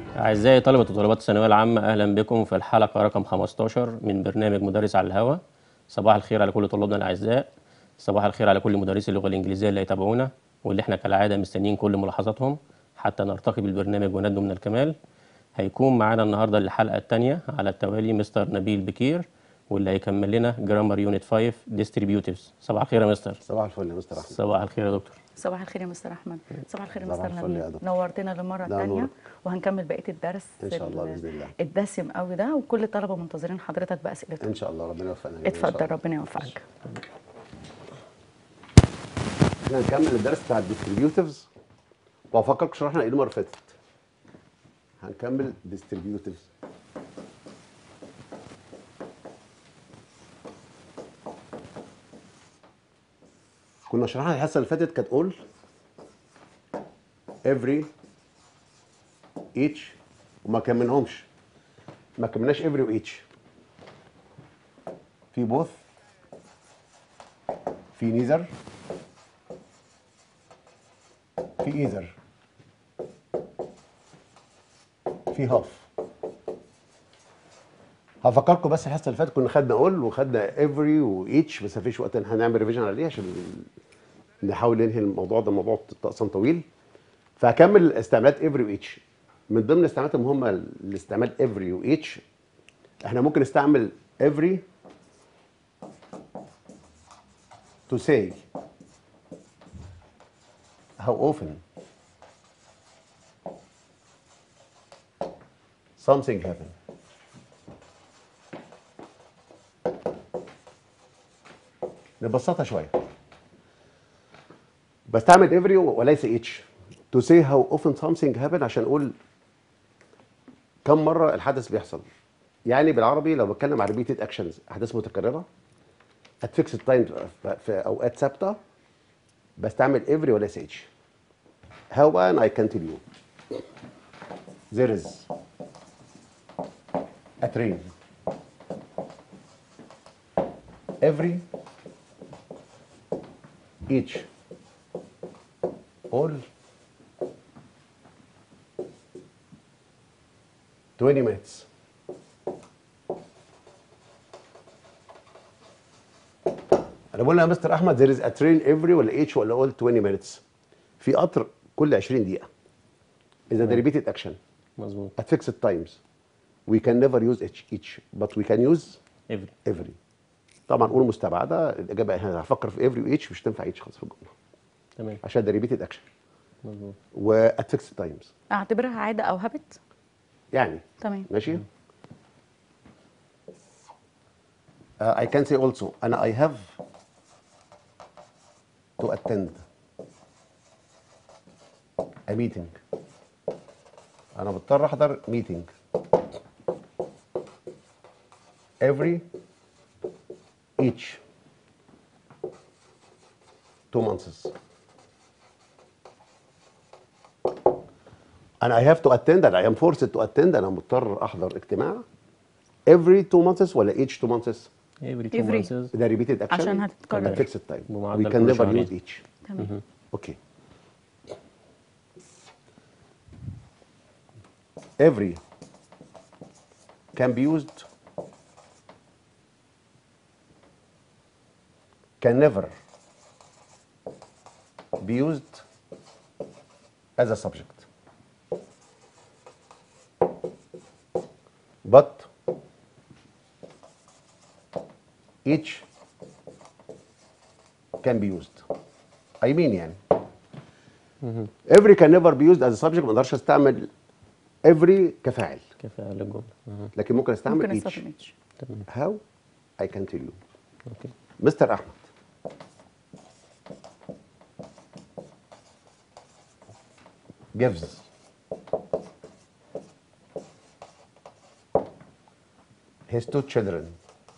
أعزائي طلبة وطالبات الثانوية العامة أهلا بكم في الحلقة رقم 15 من برنامج مدرس على الهواء صباح الخير على كل طلابنا الأعزاء صباح الخير على كل مدرسي اللغة الإنجليزية اللي يتابعونا واللي احنا كالعادة مستنيين كل ملاحظاتهم حتى نرتقي بالبرنامج وندنو من الكمال هيكون معانا النهاردة الحلقة الثانية على التوالي مستر نبيل بكير واللي هيكمل لنا جرامر يونت 5 ديستريبيوتيفز صباح الخير يا مستر صباح الفل يا مستر احمد صباح الخير يا دكتور صباح الخير يا مستر احمد صباح الخير يا صباح مستر الفل يا نبيل دكتور. نورتنا للمره لا، الثانيه نورك. وهنكمل بقيه الدرس إن شاء الله ال- بإذن الله. الدسم قوي ده وكل الطلبه منتظرين حضرتك باسئلتهم ان شاء الله ربنا يوفقنا جميعاً إن شاء اتفضل الله. ربنا يوفقك احنا هنكمل الدرس بتاع الديستريبيوتيفز وافكركم شرحنا ايه المره اللي فاتت هنكمل ديستريبيوتيفز كنا شرحنا الحصه اللي فاتت كانت all every each وما كملناهمش ما كملناش every و each في both في neither في either في هاف هفكركم بس الحصه اللي فاتت كنا خدنا اول وخدنا every و each بس مفيش وقت ان احنا نعمل ريفيجن عليه عشان نحاول ننهي الموضوع ده الموضوع اصلا طويل فهكمل استعمالات every و each من ضمن الاستعمالات المهمه الاستعمال every و each احنا ممكن نستعمل every to say how often something happened. نبسطها شوية. بستعمل every وليس each to say how often something happened عشان أقول كم مرة الحدث بيحصل. يعني بالعربي لو بتكلم عن repeated actions أحداث متكررة at fixed time في أوقات ثابتة بستعمل every وليس each. How and I can tell you. There is a train. Every, each, all, 20 minutes. انا بقول يا مستر احمد there is a train every ولا each ولا all 20 minutes في قطر كل 20 دقيقه اذا ده repeated action مظبوط at fixed times we can never use each each but we can use every every طبعا قول مستبعده الاجابه احنا هنفكر في every و each مش تنفع each خالص في الجمله تمام عشان ده repeated action مظبوط و at fixed times اعتبرها عاده او هابت يعني تمام ماشي uh, I can say also أنا I have to attend a meeting أنا مضطر أحضر meeting every each two months انا I have to attend and I am forced to attend انا مضطر احضر اجتماع every two months ولا each two months every two Every. months ده repeated action عشان هتتكرر. at fixed time we بمعدل can كل never شهرين. use each تمام okay every can be used can never be used as a subject but each can be used I mean يعني every can never be used as a subject ما اقدرش استعمل every كفاعل كفايه للجمله مهم. لكن ممكن استعمل ممكن each استخدم each تمام how I can tell you اوكي مستر احمد gives his two children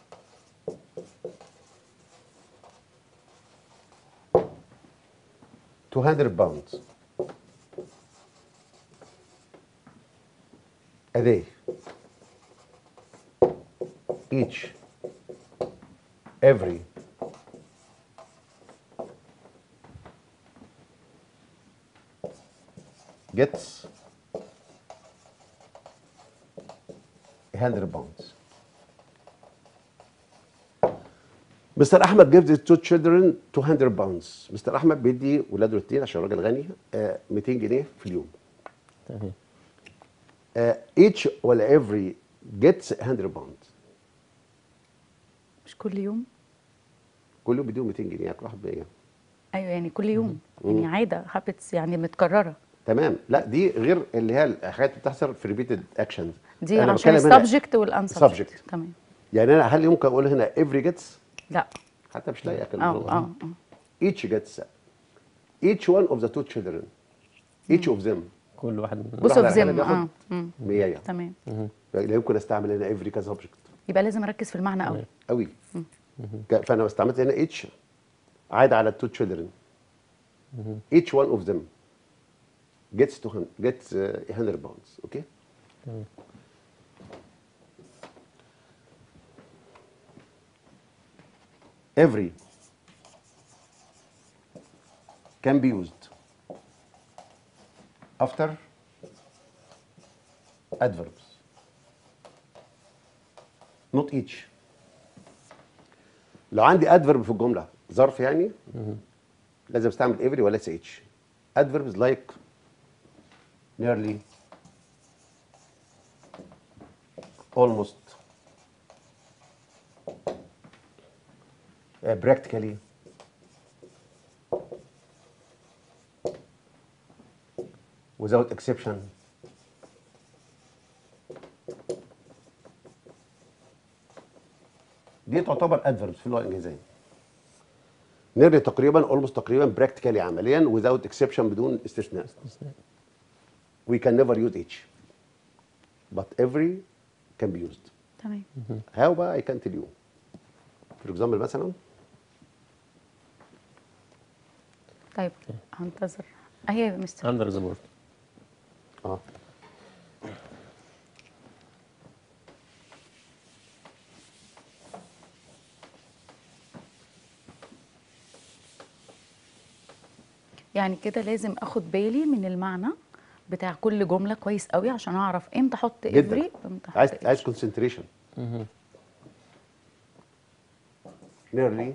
two hundred pounds a day each every gets 100 pounds. مستر احمد gives his two children 200 pounds. مستر احمد بيدي ولاده الاثنين عشان راجل غني آه، 200 جنيه في اليوم. تمام آه، each ولا every gets 100 pounds. مش كل يوم كل يوم بيديهم 200 جنيه يعني كل واحد 100 ايوه يعني كل يوم يعني عاده هابتس يعني متكرره تمام لا دي غير اللي هي الحاجات اللي بتحصل في ريبيتد اكشنز دي عشان السبجكت والانسبجكت subject. تمام يعني انا هل يمكن اقول هنا every gets لا حتى مش لاقي اكل اه اه اه each gets each one of the two children each of them كل واحد من بص واحد في على زم حاجة اه بياخد مم. 100 تمام لا يمكن استعمل هنا every كسبجكت يبقى لازم اركز في المعنى قوي قوي ك- فانا استعملت هنا each عاد على two children each one of them gets to hun- gets uh, 100 pounds اوكي تمام. every can be used after adverbs not each لو عندي adverb في الجملة ظرف يعني لازم استعمل every وليس each adverbs like nearly almost uh, practically without exception دي تعتبر adverbs في اللغه الانجليزيه nearly تقريبا almost تقريبا practically عمليا without exception بدون استثناء we can never use each but every can be used تمام how بقى I can tell you for example مثلا طيب هنتظر اهي يا مستر اندر ذا بورد اه يعني كده لازم اخد بالي من المعنى بتاع كل جمله كويس قوي عشان اعرف امتى احط جدا افري وامتى احط عايز each. عايز concentration nearly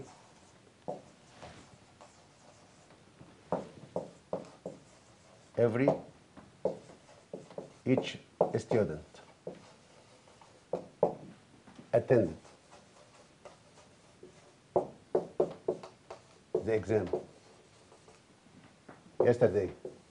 every each student attended the exam yesterday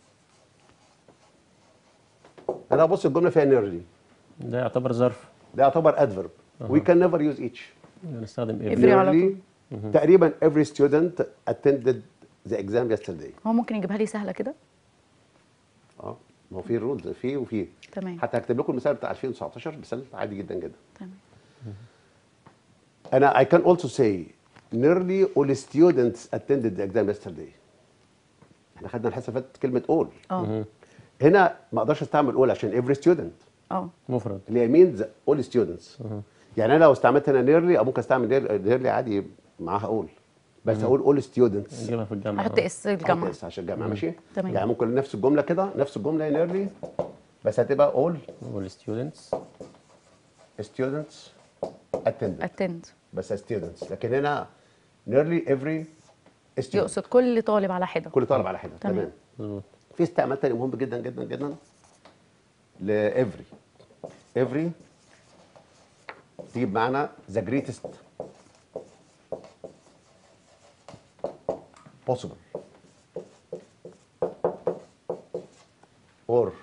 انا ابص الجمله فيها nearly ده يعتبر ظرف ده يعتبر adverb we can never use each نستخدم Every every على nearly تقريبا every student attended the exam yesterday هو ممكن يجيبها لي سهله كده اه ما هو في رولز في وفي تمام. حتى هكتب لكم المثال بتاع 2019 مثال عادي جدا جدا تمام انا I can also say nearly all students attended the exam yesterday احنا خدنا الحصه اللي فاتت كلمه all اه هنا ما اقدرش استعمل all عشان every student اه مفرد اللي هي means all students يعني انا لو استعملت هنا nearly او ممكن استعمل nearly- nearly عادي معاها all بس اقول all students نجيبها في الجامعة احط آه. اس الجامعه بس عشان الجامعه ماشي تمام. يعني ممكن نفس الجمله كده نفس الجمله nearly بس هتبقى all والستودنتس students attended اتند بس students لكن هنا nearly every student يقصد كل طالب على حده كل طالب على حده تمام. تمام مظبوط في استعمال تاني مهم جدا جدا جدا ل every every تجيب معانا the greatest possible or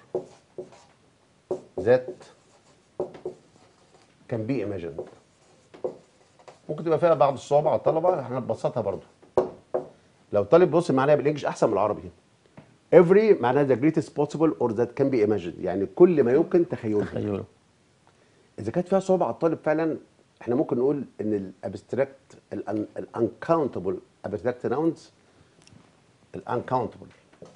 that can be imagined ممكن تبقى فيها بعض الصعوبة على الطلبة احنا نبسطها برضو لو طالب بص معناها بالانجلش احسن من العربي every معناها the greatest possible or that can be imagined يعني كل ما يمكن تخيله تخيله اذا كانت فيها صعوبه على الطالب فعلا احنا ممكن نقول ان الابستراكت الانكاونتبل ابستراكت ناونز الانكاونتبل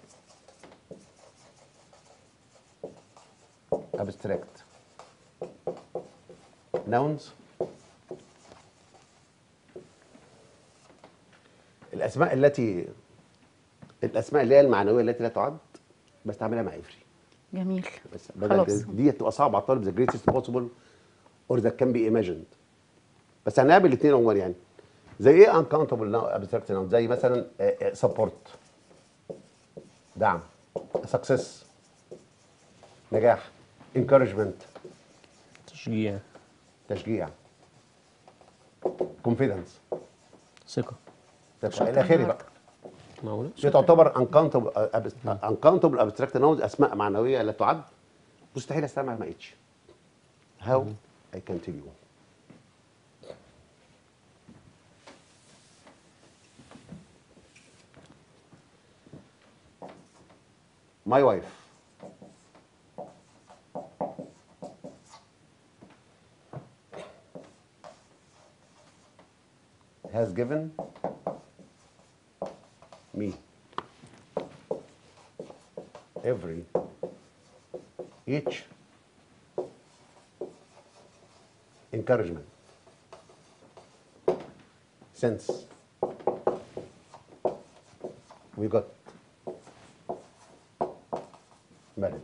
abstract nouns الاسماء التي الاسماء اللي هي المعنويه التي لا تعد بستعملها مع افري جميل بس بدل خلاص دي تبقى صعبه على الطالب ذا جريتست بوسيبل or that can be imagined بس هنعمل الاثنين عموما يعني زي ايه uncountable now abstract noun زي مثلا آه، آه، support دعم success نجاح encouragement تشجيع تشجيع confidence ثقة تبقى الى اخره بقى معقولة دي تعتبر uncountable أب- uncountable abstract nouns اسماء معنويه لا تعد مستحيل استعمل مع اتش how I can tell you my wife has given me every each encouragement since we got married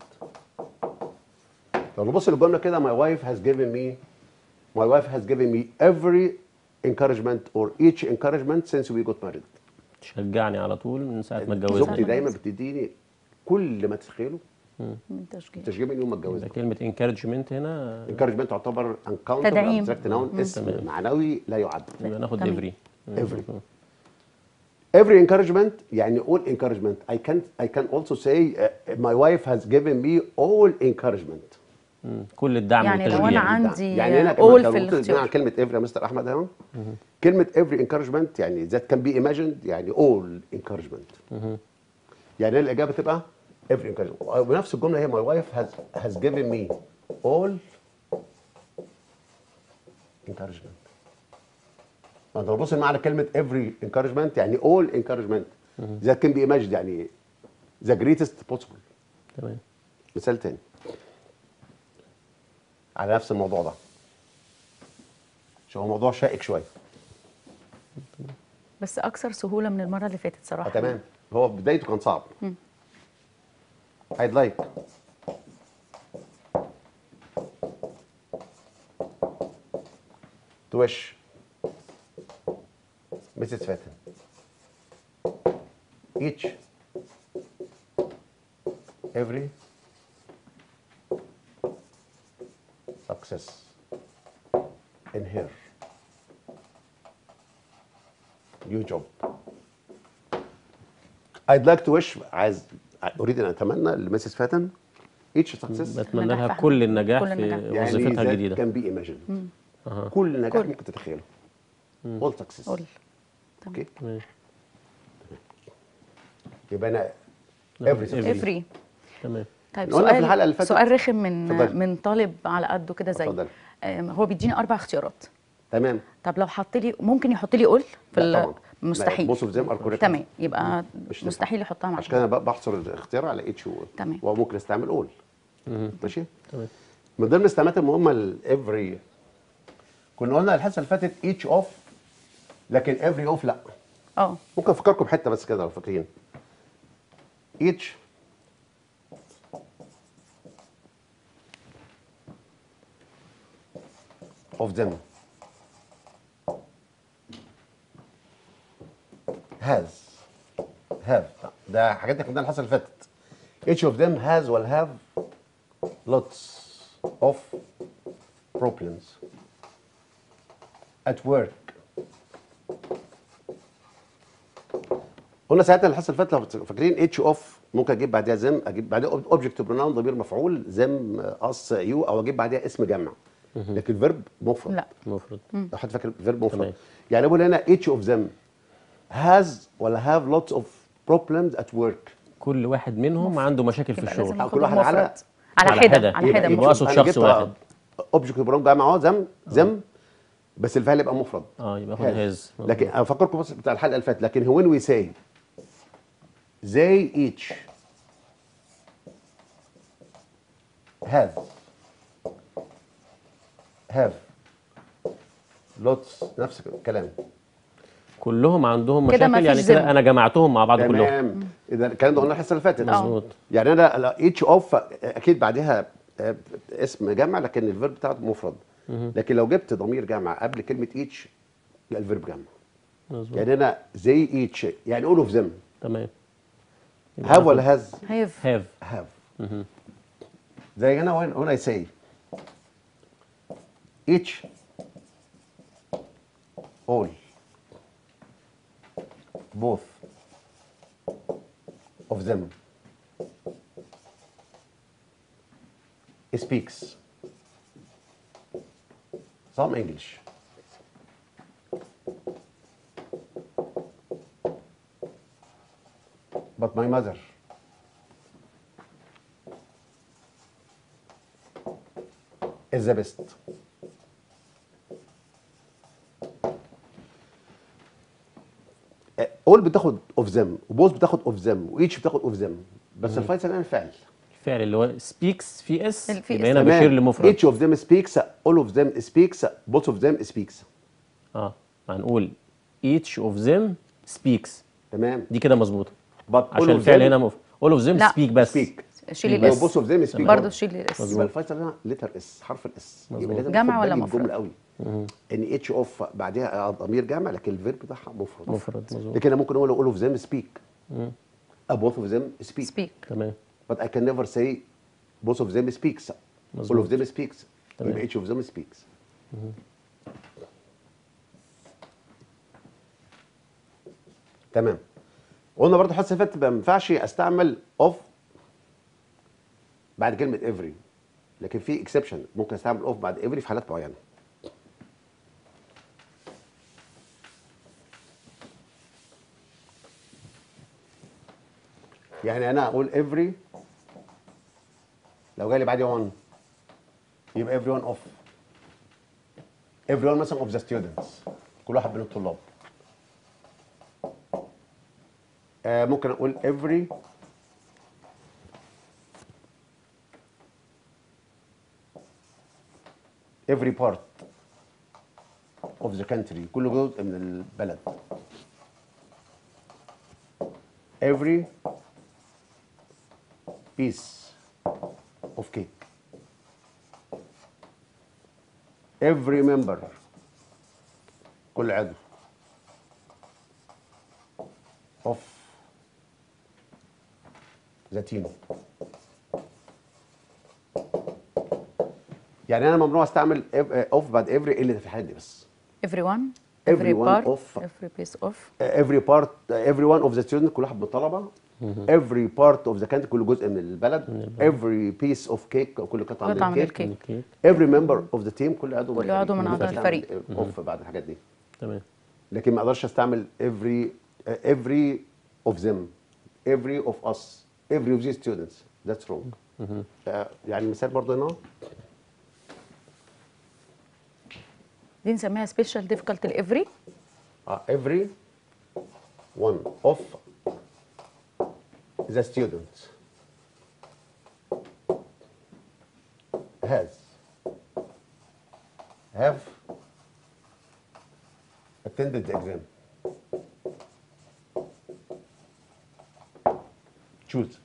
لو نبص للجمله كده my wife has given me my wife has given me every encouragement or each encouragement since we got married تشجعني على طول من ساعة ما زوجتي اتجوزنا دايما بتديني كل ما تتخيله من تشجيع تشجيع من يوم ما اتجوزت يبقى كلمة انكارجمنت هنا انكارجمنت تعتبر uncountable تدعيم. abstract noun اسم معنوي لا يعد يبقى ناخد تمام. افري every every encouragement يعني all encouragement I can I can also say uh, my wife has given me all encouragement كل الدعم يعني لو والتشجيع أنا عندي يعني هنا all كمان في لو قلت الاختيار. عن كلمه every يا مستر احمد اهو كلمه every encouragement يعني that can be imagined يعني all encouragement يعني الاجابه تبقى every encouragement ونفس الجمله هي my wife has has given me all encouragement ما انت بص معنى كلمه every encouragement يعني all encouragement that can be imagined يعني the greatest possible تمام مثال تاني على نفس الموضوع ده عشان هو موضوع شائك شويه بس اكثر سهوله من المره اللي فاتت اه صراحه تمام هو بدايته كان صعب I'd like to wish Mrs. Fenton each every success in her new job I'd like to wish عايز اريد ان اتمنى لمسز فاتن each success بتمنى نجاح لها فعلا. كل النجاح كل في النجاح. يعني وظيفتها that الجديدة can be imagined أها. كل نجاح كل. ممكن تتخيله all success قول اوكي تمام. يبقى انا ناخد every success every. افري تمام طيب قلنا في الحلقة سؤال اللي فاتت- سؤال رخم من اتفضلي. من طالب على قده كده زي اتفضلي. آم، هو بيديني اربع اختيارات تمام طب لو حط لي ممكن يحط لي قول في لا ال- طبعا. مستحيل بصوا في زي ما الكوريكت تمام يبقى مش تنفع. مستحيل يحطها مع عشان كده انا بحصر الاختيار على اتش و تمام. وممكن استعمل اول ماشي تمام من ضمن الاستعمالات المهمه الافري كنا قلنا الحصه اللي فاتت each اوف لكن افري اوف لا اه ممكن افكركم بحته بس كده لو فاكرين each of them has have ده حاجات اللي كنا الحصه اللي فاتت each of them has will have lots of problems at work قلنا ساعتها الحصه اللي فاتت لو فاكرين اتش اوف ممكن اجيب بعدها زم اجيب بعدها اوبجكت بروناون ضمير مفعول زم اس يو او اجيب بعدها اسم جمع لكن فيرب مفرد لا المفروض لو حد فاكر فيرب مفرد تمام. يعني بقول هنا اتش اوف زم هاز ولا هاف لوتس اوف بروبلمز ات ورك كل واحد منهم عنده مشاكل في يبقى الشغل لازم أو كل ناخدهم واحد على- مفرد. على على حده حدة. على يبقى حده يبقى مفرد. أقصد شخص واحد. اوبجكت بروناون جمع اهو زم زم بس الفعل يبقى مفرد اه يبقى خد has. هاز لكن انا افكركم بس بتاع الحلقه اللي فاتت لكن هو when we say they each have have lots نفس الكلام كلهم عندهم كده مشاكل مفيش يعني ذم. كده انا جمعتهم مع بعض كلهم تمام اذا الكلام ده قلنا الحصه اللي فاتت مظبوط. يعني انا ايتش اوف اكيد بعدها آه، اسم جمع لكن الفيرب بتاعته مفرد لكن لو جبت ضمير جمع قبل كلمه ايتش يبقى الفيرب جمع مظبوط يعني انا زي ايتش يعني اول اوف ذم تمام هاف ولا هاز هاف هاف have. زي هنا when, when I say each, all, both of them speaks some English. But my mother is the best. اول بتاخد اوف ذم وبوث بتاخد اوف ذم وايتش بتاخد اوف ذم بس الفيصل هنا الفعل الفعل اللي هو سبيكس في اس في يبقى اس. هنا بشير لمفرد each of them speaks all of them speaks both of them speaks اه هنقول each of them speaks تمام دي كده مظبوطه but all عشان of الفعل them هنا مف... all of them لا. speak بس speak شيل يبقى الاس both of them speak برضه شيل الاس يبقى الفيصل هنا لتر اس حرف الاس يبقى مظبوط. لازم جمع تاخد ولا بالي من مفرد؟ الجمله قوي ان اتش اوف بعدها ضمير جمع لكن الفيرب بتاعها مفرد مفرد مظبوط لكن انا ممكن اقول all of them speak Uh, both of them speak سبيك تمام but I can never say both of them speaks all مظبوط. of them speaks تمام. يبقى each of them speaks تمام قلنا برضه حاسه فات ما ينفعش استعمل اوف بعد كلمه every لكن في اكسبشن ممكن استعمل اوف بعد every في حالات معينه يعني انا اقول every لو جالي بعدي one يبقى everyone off everyone مثلا of the students كل واحد من الطلاب آه ممكن اقول every every part of the country كل جزء من البلد every piece of cake every member كل عضو of the team يعني انا ممنوع استعمل اوف بعد every الا في الحالات دي بس everyone every Everyone part of- every piece of every part every one of the students كل واحد من الطلبه every part of the country كل جزء من البلد every piece of cake كل قطعه من قطعة من الكيك الكيك. اوكي every member of the team كل عضو كل عضو من أعضاء الفريق. اوف بعد الحاجات دي تمام لكن ما اقدرش استعمل every uh, every of them every of us every of these students that's wrong آه، يعني مثال برضه هنا دي نسميها سبيشال ديفيكالت الافري uh, every one of the students has have attended the exam. Choose.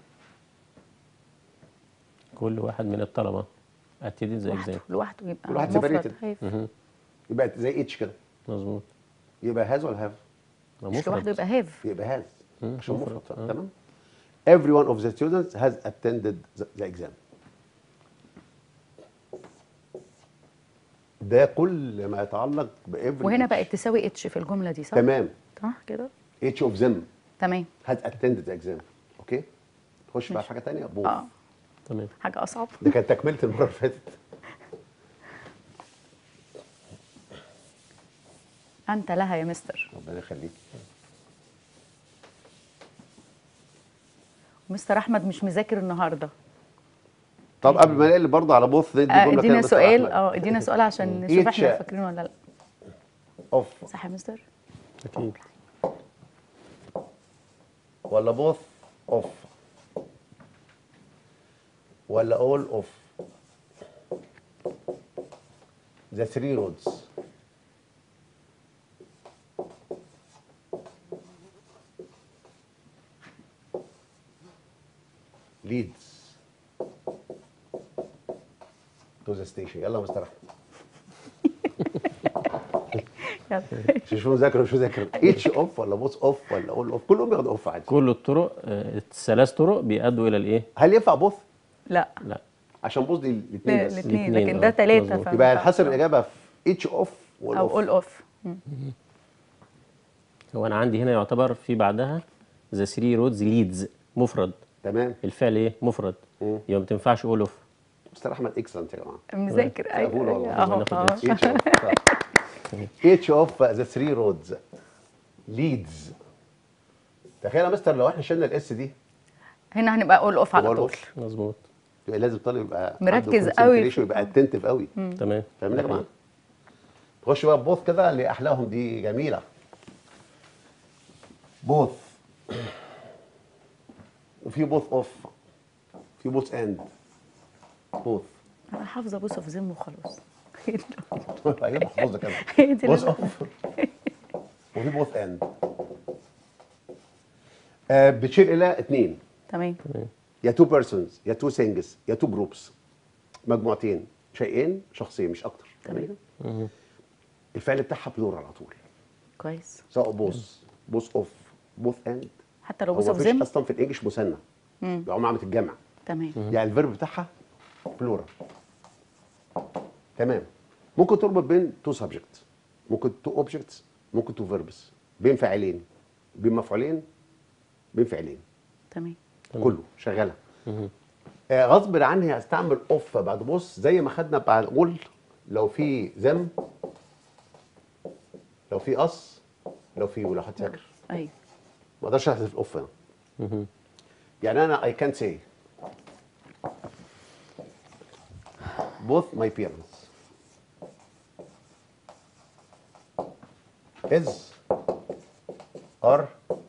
كل واحد من الطلبه ابتدي زي لوحده اكزام لوحده يبقى كل واحد مفرد separated. هاف يبقى زي اتش كده مظبوط يبقى هاز ولا هاف؟ مش لوحده يبقى هاف يبقى هاز مم، عشان مفرد. مفرد آه. تمام every one of the students has attended the, the exam ده كل ما يتعلق بافري وهنا بقت تساوي اتش في الجمله دي صح؟ تمام صح كده؟ each of them تمام has attended the exam اوكي خش بقى في حاجه ثانيه بوث اه تمام حاجه اصعب ده كانت تكمله المره اللي فاتت انت لها يا مستر ربنا يخليك مستر احمد مش مذاكر النهارده طب قبل ما نقل برضه على بوث ندي آه، جمله كده ادينا لمستر سؤال أحمد. اه ادينا سؤال عشان نشوف Each- احنا فاكرين ولا لا اوف صح يا مستر؟ اكيد ولا بوث اوف ولا all of the three roads leads to the station يلا يا مستر احمد يلا. شو مذاكر ومش مذاكر اتش اوف ولا بوث اوف ولا اول اوف كلهم بياخدوا اوف عادي كل الطرق آه، الثلاث طرق بيؤدوا الى الايه هل ينفع بوث لا لا عشان بوث دي الاثنين بس الاثنين الاتنين، لكن ده آه، ثلاثه مظبوط. يبقى ينحصر الاجابه في اتش اوف او والاوف اول اوف هو انا عندي هنا يعتبر في بعدها ذا 3 رودز ليدز مفرد تمام الفعل ايه مفرد مم. يبقى ما تنفعش اول اوف مستر احمد اكسلنت يا جماعه مذاكر ايوه أقول والله. أيوة. اهو ناخد أهو. اتش. اتش اوف ذا 3 رودز ليدز تخيل يا مستر لو احنا شلنا الاس دي هنا هنبقى اول اوف على يبقى طول الأوف. مظبوط يبقى لازم الطالب يبقى مركز عنده قوي concentration في- يبقى اتنتف قوي تمام فاهمين يا جماعه؟ نخش بقى بوث كده اللي احلاهم دي جميله بوث وفي بوث اوف في بوث اند بوث انا حافظه بوس اوف زم وخلاص هي محفوظه كده هي دي بوث اللي- اوف وفي بوث اند آه بتشير الى اثنين تمام يا تو بيرسونز يا تو سينجز يا تو جروبس مجموعتين شيئين شخصين مش اكتر تمام. الفعل بتاعها بلورال على طول كويس سواء بوث بوث اوف بوث اند حتى لو هو بوس اوف مفيش زم اصلا في الانجليش مثنى بيقوم عامل الجمع تمام يعني الفيرب بتاعها بلورال تمام ممكن تربط بين تو سبجكت ممكن تو اوبجكتس ممكن تو فيربس بين فاعلين بين مفعولين بين فعلين تمام كله شغاله آه غصب عني هستعمل اوف بعد بص زي ما خدنا بعد قول لو في ذم لو في قص لو في ولو حد فاكر ايوه ما اقدرش احذف اوف هنا يعني انا اي كان سي both my parents is are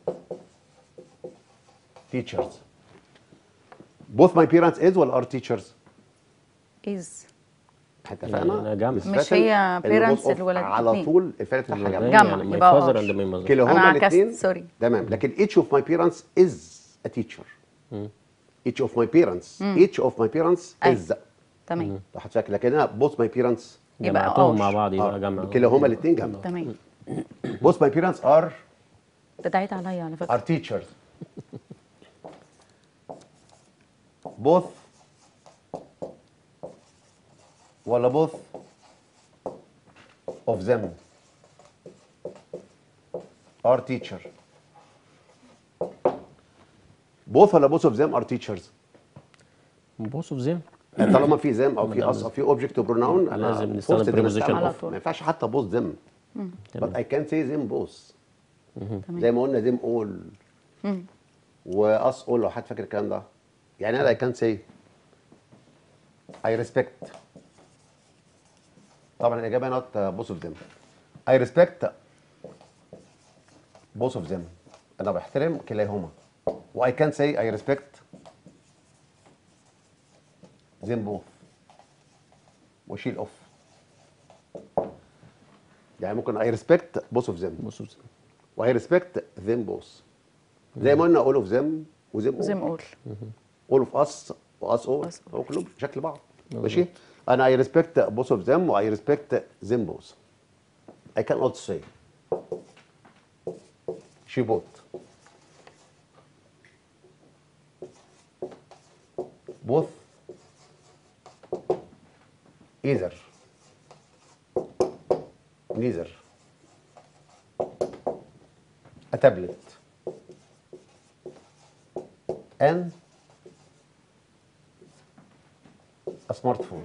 teachers both my parents is ولا are teachers از حتى يعني فاهمه أنا جمع. مش هي parents الولد على اتنين. طول الفعل بتاعها جمع جمع، يعني يبقى my father are. and my mother كلاهما أنا عكست، الاثنين سوري. تمام لكن each of my parents is a teacher each of my parents each of my parents أي. is تمام لو حد فاكر لكن انا both my parents يبقى جمعتهم are. مع بعض يبقى آه، جمع كلاهما الاثنين جمع تمام both my parents are ده دعيت عليا على فكره are teachers both ولا both of them are teacher both ولا both of them are teachers بوث اوف زين طالما في them او في us او في object وبروناون انا لازم نستخدم forced إن أنا preposition أستعمل على both. طول. ما ينفعش حتى both them but I can say them both تمام. زي ما قلنا them all واس all لو حد فاكر الكلام ده يعني انا I can say I respect طبعا الاجابه not both of them I respect both of them انا بحترم كلاهما و I can say I respect them both واشيل اوف يعني ممكن I respect both of them بوث اوف زين و I respect them both زي ما قلنا all of them وزم زي ما اقول all of us و us all Us all. هو كلهم شكل بعض ماشي انا I respect both of them و I respect them both I can also say she both both either neither a tablet and a smartphone.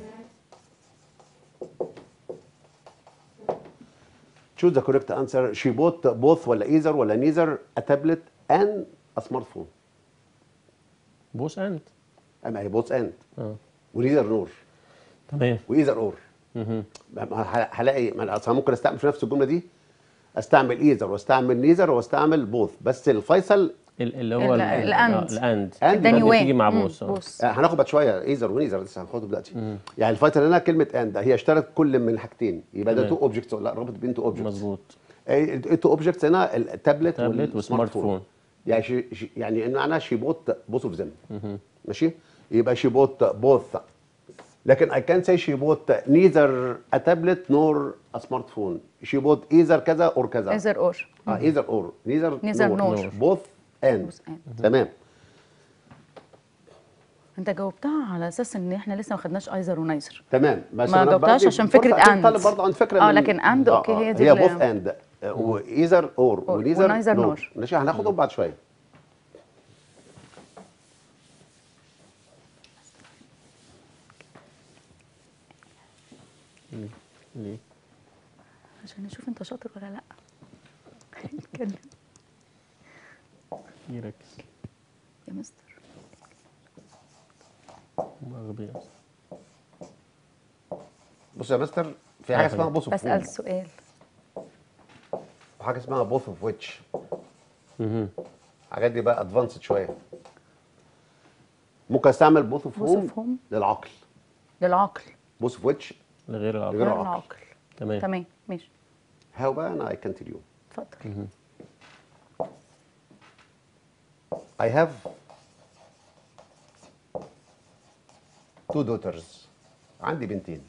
Choose the correct answer. She bought both ولا either ولا neither a tablet and a smartphone. بوث اند أما هي both and اه ونيذر نور تمام وايذر اور هلاقي ما أنا أصلاً ممكن استعمل في نفس الجمله دي استعمل ايذر واستعمل نيذر واستعمل بوث بس الفيصل ال- اللي هو ال- ال- الأند. آه، الاند أند اداني بدي وين تيجي مع مم، بوث آه. بوث آه، هناخد بعد شويه ايذر ونيذر لسه هناخده دلوقتي يعني الفيصل هنا كلمه اند هي اشترت كل من الحاجتين يبقى ده تمام. تو اوبجكتس ولا رابط بين تو اوبجكتس مظبوط التو اوبجكتس هنا التابلت تابلت والسمارت وسمارت فون فون. يعني شي شي يعني ان معناها شي بوت بوث اوف ذم ماشي يبقى شي بوت بوث لكن I can say she bought neither a tablet nor a smartphone. She bought either كذا or كذا. ايزر اور اه either or neither, Neither nor. nor. both and. Both and. تمام انت جاوبتها على اساس ان احنا لسه ما خدناش ايزر ونايزر تمام بس ما أنا جاوبتهاش بدي عشان فرصة فكرة أكيد and. طالب برضه عن فكره آه، من- لكن and أوكي، هي دي هي اللي- both and وايذر اور ونيذر ونيذر نور نور. ماشي هناخدهم بعد شويه ليه؟ عشان نشوف انت شاطر ولا لا اتكلم يركز يا مستر هم أغبياء بص يا مستر في حاجه آه، اسمها بوث اوف بسأل سؤال وحاجه اسمها بوث اوف ويتش مهم. الحاجات دي بقى ادفانسد شويه ممكن استعمل بوث اوف Both هوم of whom؟ للعقل للعقل بوث اوف ويتش لغير العقل غير غير العقل. العقل تمام تمام ماشي هاو بقى انا اي كان تيل يو اتفضل I have two daughters عندي بنتين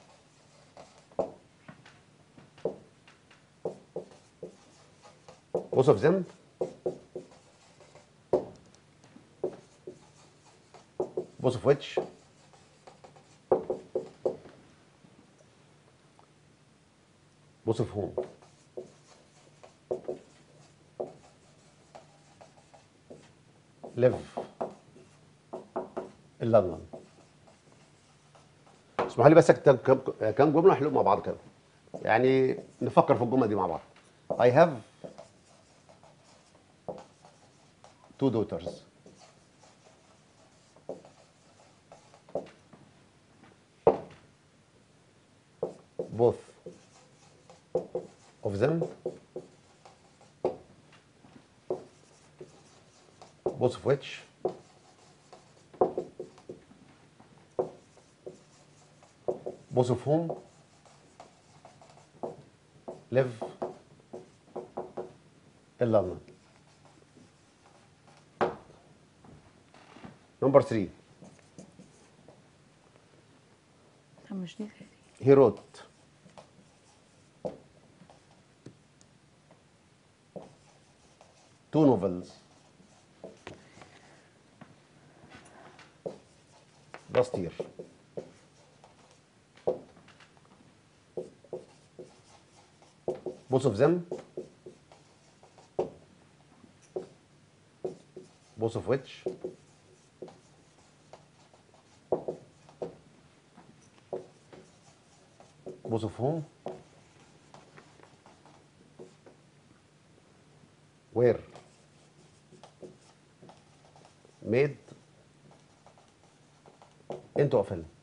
both of them both of which both of whom live in London اسمح لي بس اكتب كم- كم جمله نحلهم مع بعض كده يعني نفكر في الجمله دي مع بعض I have two daughters both of them both of which both of whom live in London. Number three, طب مش دي he wrote two novels last year. Both of them, both of which both of whom were made into a film.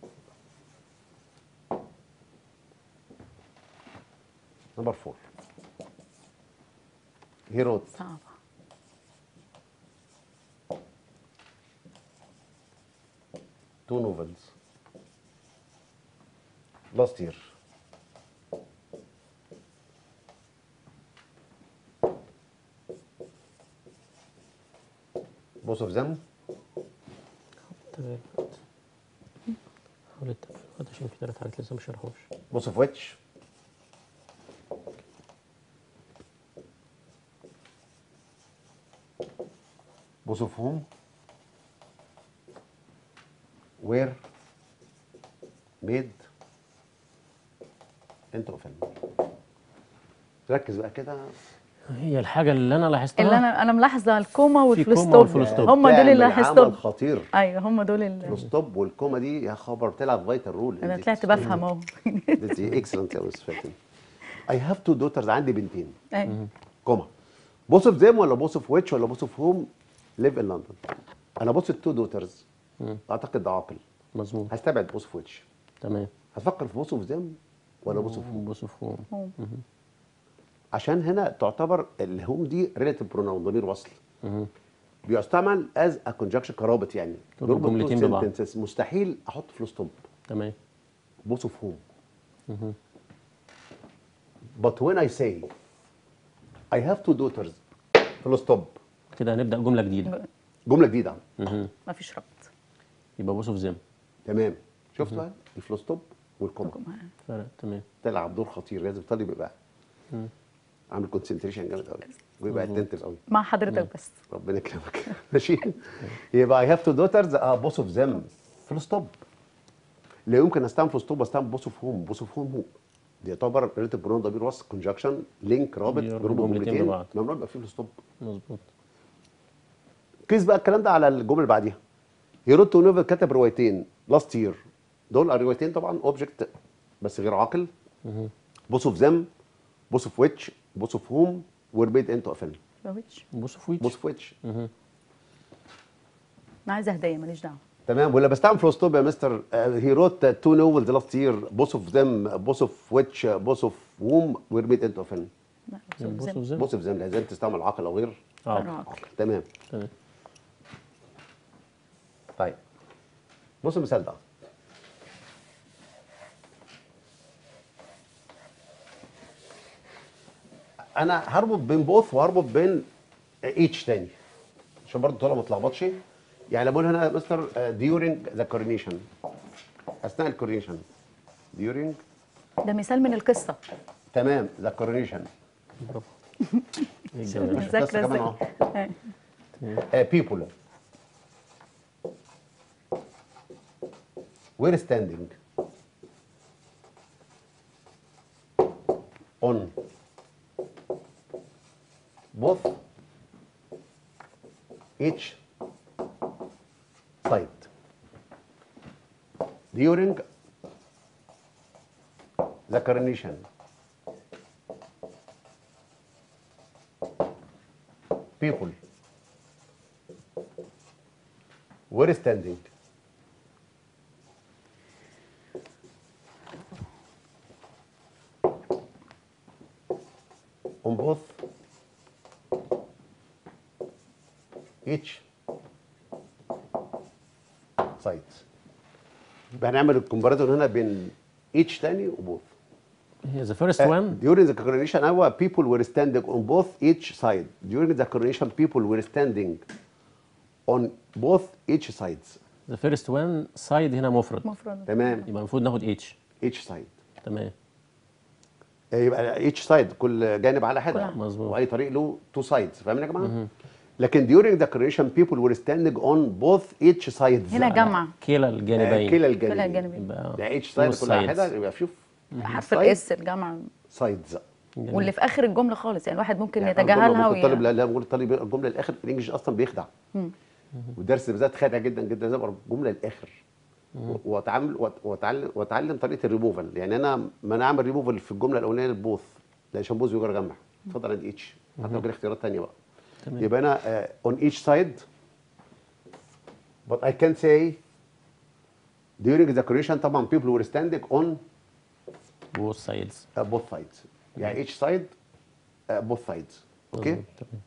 Number four. He wrote صعبة two novels last year. Both of them تمام حاول تتابع الوقت عشان في ثلاث حاجات لسه ما شرحوش both of which both of whom were made into a film ركز بقى كده هي الحاجة اللي أنا لاحظتها اللي انا انا ملاحظه الكوما في والفول كوما ستوب والفول ستوب. هم دول اللي بتعمل لاحظتهم عمل خطير ايوه هم دول اللي الستوب والكوما دي يا خبر بتلعب فايتال رول انا طلعت بفهم اهو دي اكسلنت يا مس فاتن اي هاف تو دوترز عندي بنتين أيوة. كوما بوث اوف ذيم ولا بوث اوف ويتش ولا بوث اوف هوم ليف ان لندن انا بوث التو دوترز اعتقد ده عاقل مظبوط هستبعد بوث اوف ويتش تمام هفكر في بوث اوف ذيم ولا بوث اوف هوم بص فوق هم. عشان هنا تعتبر الهوم دي ريليتيف بروناون ضمير وصل بيستعمل از ا كونجكشن كرابط يعني تربط بيربط two جملتين ببعض. sentences. مستحيل احط فول ستوب تمام both of whom. But when I say I have two daughters, full stop. كده هنبدأ جملة جديدة جملة جديدة مفيش ربط يبقى بص في زم تمام شفت بقى الفلو ستوب والكوما فرق تمام تلعب دور خطير لازم الطالب يبقى عامل كونسنتريشن جامد قوي ويبقى اتنتف قوي مع حضرتك بس ربنا يكرمك ماشي يبقى اي هاف تو دوترز اه بوس اوف ذم فول ستوب لا يمكن استعمل فول ستوب استعمل بوس اوف هوم بوس اوف هوم هو دي يعتبر ريليتيف برونو ضمير وصل كونجكشن لينك رابط بيربط بيربط جملتين جملتين ببعض. ممنوع يبقى فيه فول ستوب مظبوط قيس بقى الكلام ده على الجمله اللي بعديها هيروتو نوفل كتب روايتين لاست يير دول الروايتين طبعا اوبجكت بس غير عاقل بوس اوف ذم بوس اوف ويتش بوس اوف هوم وربيت انتو افن بوتش بص في بوس اوف ويتش انا عايزه هديه ماليش دعوه تمام ولا بستعمل فول ستوب يا مستر هي روت تو نوفلز لاست يير بوس اوف ذم بوس اوف ويتش بوس اوف ووم ورميت انتو افن لا بص زم. في زي بوس اوف ذم لازم تستعمل عاقل او غير اه عاقل. تمام تمام طيب بص المثال ده انا هربط بين بوث وهربط بين ايتش تاني عشان برضه الطلبه ما تلخبطش يعني لما اقول هنا مستر ديورنج ذا كورنيشن اثناء الكورنيشن ديورنج ده مثال من القصه تمام ذا كورنيشن برافو ايه الجمال ده؟ مذاكره كمان اهو ازاي people we're standing on both each side during the coronation people were standing on both each sides يبقى هنعمل الكومباريزون هنا بين each تاني وبوث هي ذا فيرست وان during the coronation hour people were standing on both each side during the coronation people were standing on both each sides ذا فيرست وان سايد هنا مفرد مفرد تمام يبقى المفروض ناخد اتش each side تمام يبقى each side كل جانب على حده كل- مظبوط. واي طريق له two sides فاهمين يا جماعه لكن during the coronation people were standing on both each sides هنا جمع كلا آه، الجانبين كلا كلا الجانبين الجانبين. يبقى ده each side both كل على sides. حده يبقى شوف حرف side. الاس الجمع sides جميل. واللي في اخر الجمله خالص يعني الواحد ممكن يعني يتجاهلها ممكن الطالب وي... لا لا بقول الطالب يقرا الجمله الاخر في الانجليش اصلا بيخدع والدرس بالذات خادع جدا جدا لازم اقرا الجمله الاخر واتعامل وأت- واتعلم واتعلم طريقه الريموفال يعني انا ما انا اعمل ريموفال في الجمله الاولانيه للبوث لا عشان بوث بيجر جمع اتفضل عند اتش حتى لو جالي اختيارات ثانيه بقى تمام. يبقى انا اون ايتش سايد but I can say during the creation طبعا people were standing on بوث سايدز uh, both sides يعني each side uh, both sides اوكي تمام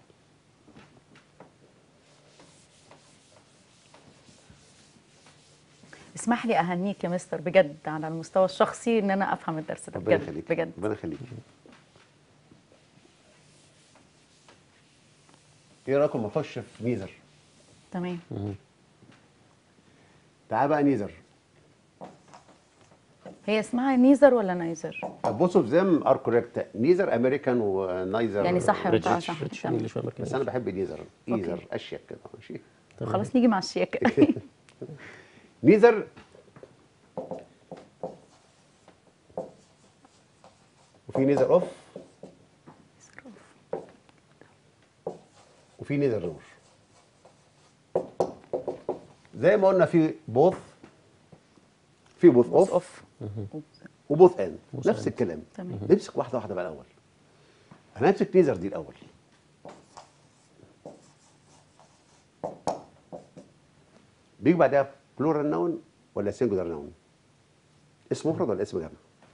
اسمح لي اهنيك يا مستر بجد على المستوى الشخصي ان انا افهم الدرس ده ربنا بجد يخليك بجد ربنا يخليك ايه رايكم نخش في نيزر تمام تعال بقى نيزر هي اسمها نيزر ولا نايزر both of them are correct نيزر امريكان ونايزر يعني صح بريتش بتاع صح بريتش تمام. انجلش ولا بس انا بحب نيزر نيزر اشيك كده ماشي خلاص نيجي مع الشياكه نيزر وفي نيزر اوف وفي نيزر نور زي ما قلنا في بوث في بوث اوف اوف وبوث اند Both نفس end. الكلام تمام. نمسك واحده واحده بقى الاول انا همسك نيزر دي الاول بيجي بعدها بلورال نون ولا سنجولار نون اسم مفرد ولا اسم جمع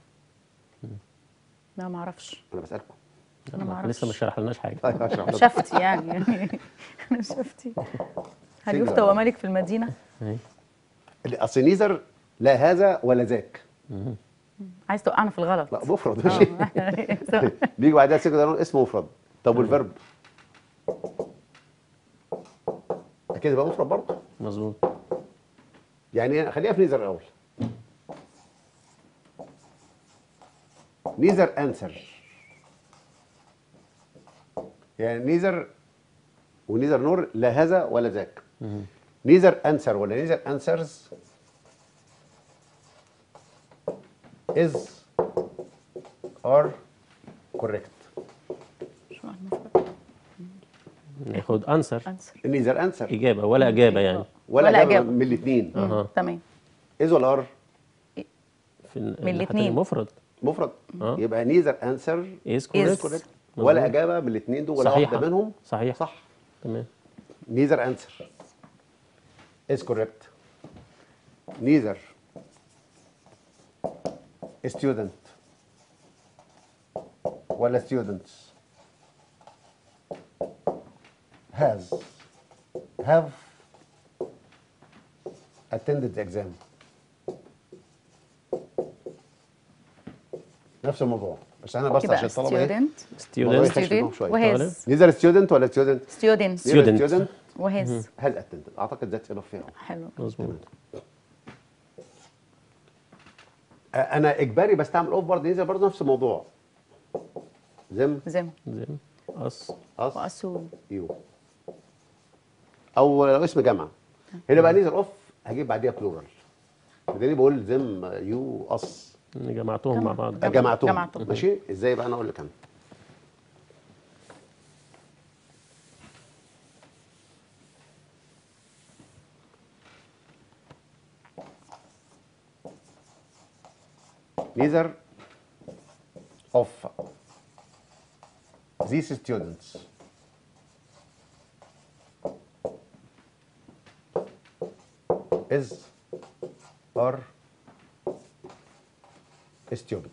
لا ما اعرفش انا بسالكم انا ما اعرفش لسه ما شرحلناش حاجه طيب اشرح لكم. شفتي يعني يعني انا شفتي هل يفتى وملك في المدينه أهي. اصل نيزر لا هذا ولا ذاك عايز توقعنا في الغلط لا مفرد ماشي آه. بيجي بعدها سنجولار نون اسم مفرد طب والفيرب اكيد يبقى مفرد برضه مظبوط يعني خليها في نيزر الاول neither answer يعني نيزر ونيزر نور لا هذا ولا ذاك نيزر انسر ولا نيزر انسرز از ار كوريكت شو المفروض ناخد انسر انسر نيزر انسر اجابه ولا اجابه يعني ولا, ولا إجابة إجابة. من الاثنين اها تمام از ولا ار في ال- من الاتنين. المفرد مفرد آه. يبقى نيزر انسر از Is. كوريكت ولا اجابه من الاثنين دول ولا صحيحة. واحده منهم صحيح صح تمام neither answer is correct neither student ولا students has have attended the exam نفس الموضوع بس انا بس يبقى عشان الطلبه ايه student الموضوع ستودنت يخش منهم student شوية. وهز neither student ولا student student Student. neither student وهز has attended اعتقد ذاتس انف فيها حلو مظبوط انا اجباري بستعمل اوف برضه نيزر برضه نفس الموضوع زم زم زي اس اس واسوم يو او لو اسم جامعه هنا بقى نيزر اوف هجيب بعديها بلورال بدني بقول زم يو اس جمعتهم مع بعض جمع- جمعتهم جمعتهم. ماشي ازاي بقى انا اقول لك انا neither of these students is or stupid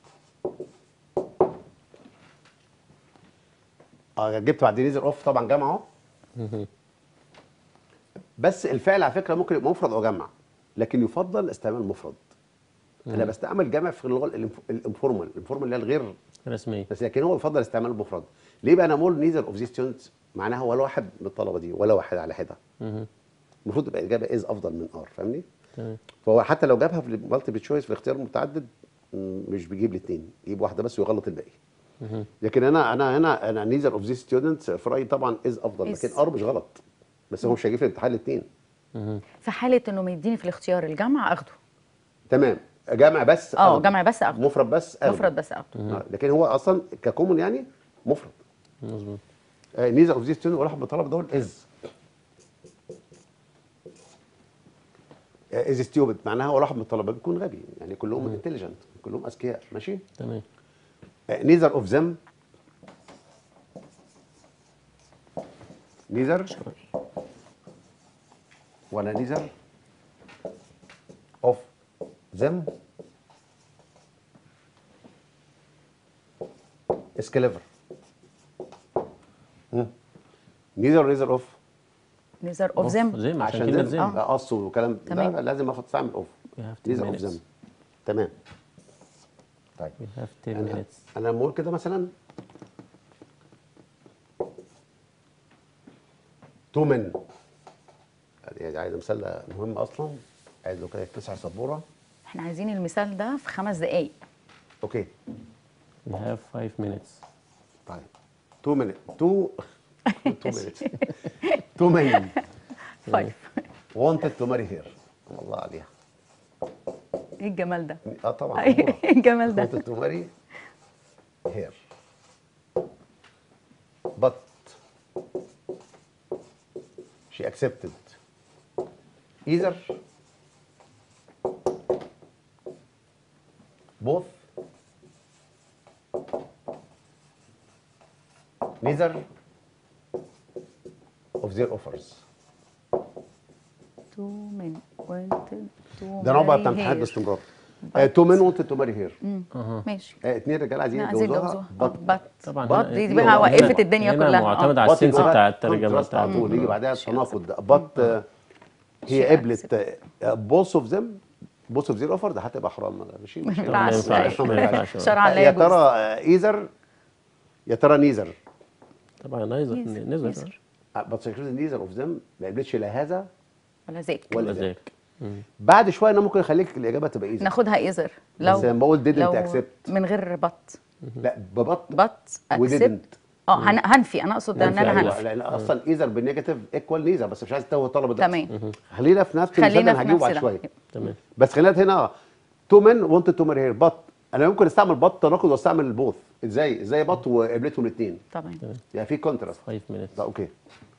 اه جبت بعد نيزر اوف طبعا جمع اهو بس الفعل على فكره ممكن يبقى مفرد او جمع لكن يفضل استعمال مفرد انا بستعمل جمع في اللغه الانف- الانفورمال الانفورمال اللي هي الغير رسميه بس لكن هو يفضل استعمال المفرد ليه بقى انا بقول نيزر اوف ذي ستودنتس معناها ولا واحد من الطلبه دي ولا واحد على حده مهم. المفروض تبقى الاجابه از افضل من ار فاهمني تمام فهو حتى لو جابها في المالتيبل تشويس في الاختيار المتعدد م، مش بيجيب الاثنين يجيب واحده بس ويغلط الباقي مهم. لكن انا انا هنا انا نيزر اوف ذي ستودنتس في رايي طبعا از افضل Is. لكن ار مش غلط بس هو مش هيجيب في الامتحان الاثنين مهم. في حاله انه مديني في الاختيار الجمع اخده تمام جمع بس اه أخده. جمع بس اخده مفرد بس أخده. مفرد بس اخده آه، لكن هو اصلا ككومن يعني مفرد مظبوط نيزر اوف ذي ستودنت ولا واحد من الطلبه دول از از ستيوبد معناها ولا واحد من الطلبه بيكون غبي يعني كلهم انتليجنت كلهم اذكياء ماشي تمام نيزر اوف ذم نيزر ولا نيزر اوف ذم is clever نيزر نيزر اوف نيزر اوف زم زي ما عشان عشان كلمه ذم زي آه. ده قص وكلام تمام. لا لازم اخد استعمل اوف We have 10 نيزر اوف minutes. ذم تمام طيب we have 10 انا minutes انا لما اقول كده مثلا تو من يعني عايز مثال مهم اصلا عايز له كده تسع سبوره احنا عايزين المثال ده في خمس دقايق اوكي we have 5 minutes طيب تو من تو تو minutes تو من فايف wanted to marry her الله عليها ايه الجمال ده اه طبعا ايه أمورة. الجمال ده wanted to marry her but she accepted either both neither of their offers تو من wanted to ده نوع بقى marry بتاع امتحان her. باستمرار تو men wanted to marry her ماشي آه، اتنين رجال عايزين لا، عايزين يتجوزوها يتجوزوها but بط طبعا بط هنا- دي هنا- بقى هنا- وقفت الدنيا هنا كلها معتمد آه. على بط السنس يبقى بتاع الترجمه contrast على بتاعته طول يجي بعدها التناقض ده but آه، She هي قبلت بوث اوف ذم بوث اوف ذير اوفر ده هتبقى حرام ماشي مش ما ما ينفعش. ينفعش ما ينفعش شرعا لا يا يجوز ترى ايزر يا ترى نيزر طبعا نيزر نيزر. نيزر نيزر. بس نيزر اوف ذم ما قبلتش لا هذا ولا ذاك ولا ولا ذاك ذاك مم. بعد شويه انا ممكن اخليك الاجابه تبقى ايزر ناخدها ايزر لو بس لما بقول didn't لو accept. من غير بط لا ببط بط اكسبت وديدنت اه هن- هنفي انا اقصد ان انا أيوة، هنفي لان اصلا ايزر بالنيجاتيف ايكوال نيزر بس مش عايز تتوه الطلبه ده تمام خلينا في نفس المثال خلينا اللي في هجيبه نفس بعد ده. شويه تمام بس خلينا هنا تو من وانت تو مير هير بط انا ممكن استعمل بط تناقض واستعمل البوث ازاي ازاي بط وقبلتهم الاثنين تمام يعني في كونتراست 5 minutes ده اوكي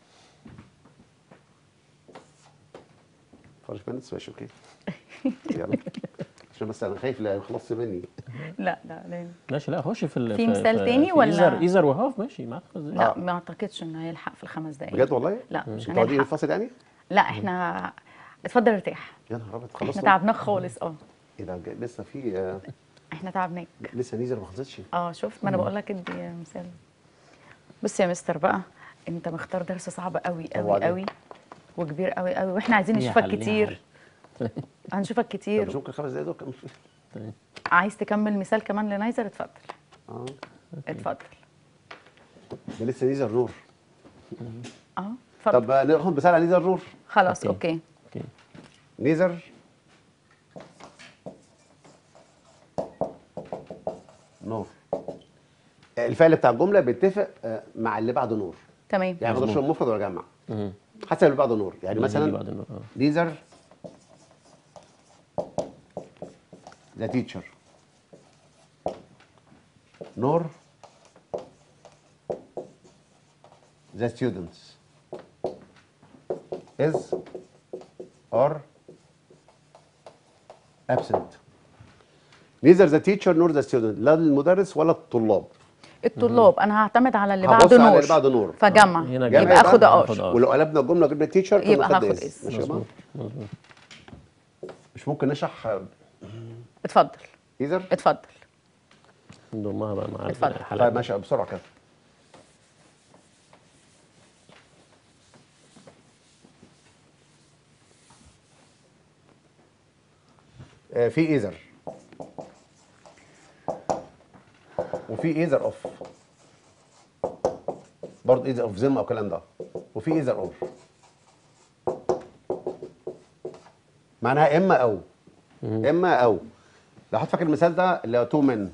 5 minutes ماشي اوكي يلا عشان بس انا خايف لا يخلص مني لا لا لا ماشي لا خش في ال- في مثال تاني في ولا؟ ايزر ايزر وهاف ماشي معاك خمس دقايق. لا ما اعتقدش انه هيلحق في الخمس دقايق بجد والله؟ لا مش انتوا قاعدين هنلحق الفاصل يعني؟ لا احنا اتفضل ارتاح يا نهار ابيض احنا خلصنا تعبناك خالص اه ايه ده جاي- لسه في آه، احنا تعبناك لسه نيزر ما خلصتش اه شفت ما انا بقول لك ادي مثال بص يا مستر بقى انت مختار درس صعب قوي قوي وبعدين؟ قوي وكبير قوي قوي واحنا عايزين ليه نشوفك حل، ليه كتير هنشوفك طب مش كتير ممكن خمس دقايق دول كمان فيه طيب. عايز تكمل مثال كمان لنايزر اتفضل اه اتفضل ده لسه نيزر نور اه اتفضل طب آه، ناخد مثال على نيزر نور خلاص أوكي. اوكي اوكي نيزر نور آه، الفعل بتاع الجمله بيتفق آه، مع اللي بعده نور تمام يعني ما اقدرش أقول مفرد ولا جمع مهم. حسب اللي بعده نور يعني اللي هيجي مثلا بعد النور، اه نيزر ذا تيتشر نور ذا ستودنتس is or absent neither the teacher nor the student لا المدرس ولا الطلاب الطلاب انا هعتمد على اللي هبص بعده على نور اللي بعده نور. فجمع هنا يبقى جمع اخد يبقى ار آخد آر. ولو قلبنا الجمله جبنا تيتشر يبقى هاخد اس. ماشي يا جماعه مظبوط مظبوط مش ممكن نشرح اتفضل ايزر اتفضل نضمها بقى مع اتفضل. الحلقه طيب ماشي بسرعه كده آه، في ايزر وفي ايزر اوف برضه ايزر اوف زم او الكلام ده وفي ايزر اوف معناها اما او اما او لو حد فاكر المثال ده اللي هو تو من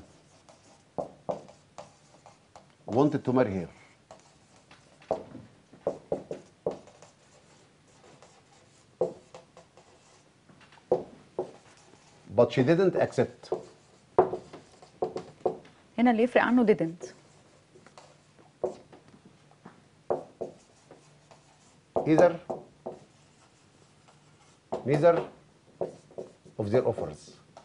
wanted to marry her. But she didn't accept. هنا اللي يفرق عنه didn't Either neither of their offers.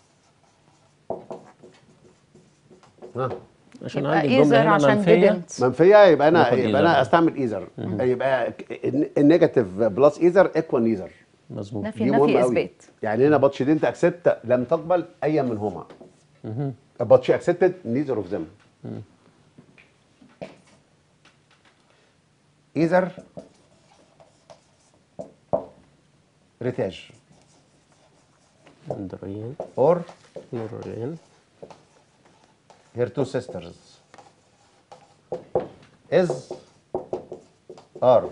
ها عشان يبقى عندي الجمله ايزر هنا عشان منفيه didn't منفيه يبقى انا ناخد يبقى either. انا استعمل ايزر يبقى النيجاتيف بلس ايزر ايكوال نيزر مظبوط نفي دي نفي مهمه قوي اثبات يعني هنا باتش دينت اكسبت لم تقبل اي منهما باتش اكسبتد نيذر اوف ذم ايذر ريتاج دريان اور نورين her two sisters is are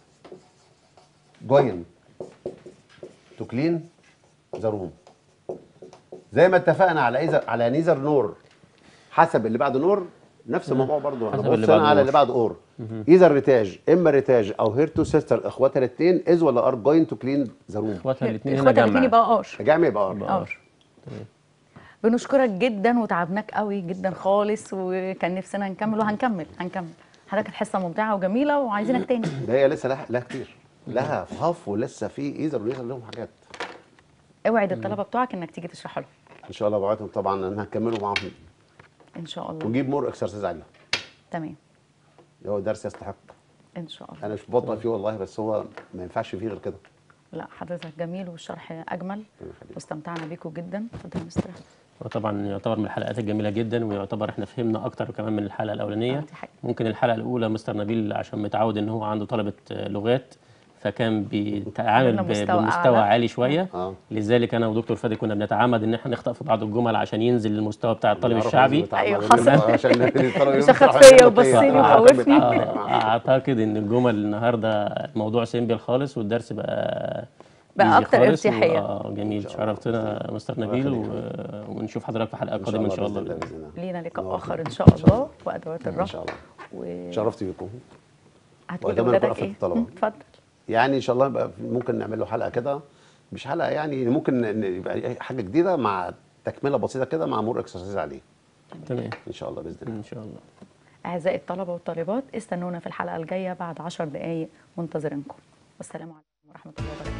going to clean the room زي ما اتفقنا على ايزر على نيزر نور حسب اللي بعد نور نفس الموضوع برضه حسب هنبص اللي هنا بعد على نور. اللي بعد اور ايزر ريتاج اما ريتاج او هير تو سيستر اخواتها الاثنين از ولا ار جوينج تو كلين ذا روم اخواتها الاثنين هنا اخواتها الاثنين جمع يبقى ار جامع يبقى ار يبقى ار بنشكرك جدا وتعبناك قوي جدا خالص وكان نفسنا نكمل وهنكمل هنكمل حضرتك كانت حصه ممتعه وجميله وعايزينك تاني ده هي لسه لها, لها كتير لها هاف ولسه في ايزر ونيزر لهم حاجات اوعد الطلبه بتوعك انك تيجي تشرح لهم ان شاء الله بوعدهم طبعا ان هنكملوا معاهم ان شاء الله ونجيب مور اكسرسايز عليهم تمام هو درس يستحق ان شاء الله انا مش بطل فيه والله بس هو ما ينفعش فيه غير كده لا حضرتك جميل والشرح اجمل يخليك. واستمتعنا بيكم جدا اتفضل يا مستر وطبعا يعتبر من الحلقات الجميله جدا ويعتبر احنا فهمنا اكتر كمان من الحلقه الاولانيه آه، دي حقيقة. ممكن الحلقه الاولى مستر نبيل عشان متعود ان هو عنده طلبه آه، لغات فكان بيتعامل قلنا ب- مستوى بمستوى أعلى. عالي شويه اه لذلك انا ودكتور فادي كنا بنتعمد ان احنا نخطأ في بعض الجمل عشان ينزل للمستوى بتاع الطالب نعرف الشعبي نتعامل أيوة، لأن- حصل. عشان الطلبة مش يفرحوا أخد فيا إن وبص فيا. لي آه، وخوفني. بيتعامل معاهم. اعتقد ان الجمل النهارده الموضوع سيمبل خالص والدرس بقى بقى easy أكتر خالص و- ارتياحية. اه جميل إن شاء الله. شرفتنا مستر الله نبيل يخليك. و... ونشوف حضرتك في حلقه قادمه ان شاء الله بإذن بإذن الله. الله. لينا لقاء نورتنا. اخر ان شاء الله وادوات ان الرفع شاء الله و شرفت بيكم هتقول وأتمنى لولادك نكون ايه؟ أفدت الطلبة. مم، اتفضل يعني ان شاء الله يبقى ممكن نعمل له حلقه كده مش حلقه يعني ممكن ن- يبقى حاجه جديده مع تكمله بسيطه كده مع مور اكسرسايز عليه تمام ان شاء الله باذن الله ان شاء الله اعزائي الطلبه والطالبات استنونا في الحلقه الجايه بعد 10 دقائق منتظرينكم والسلام عليكم ورحمه الله وبركاته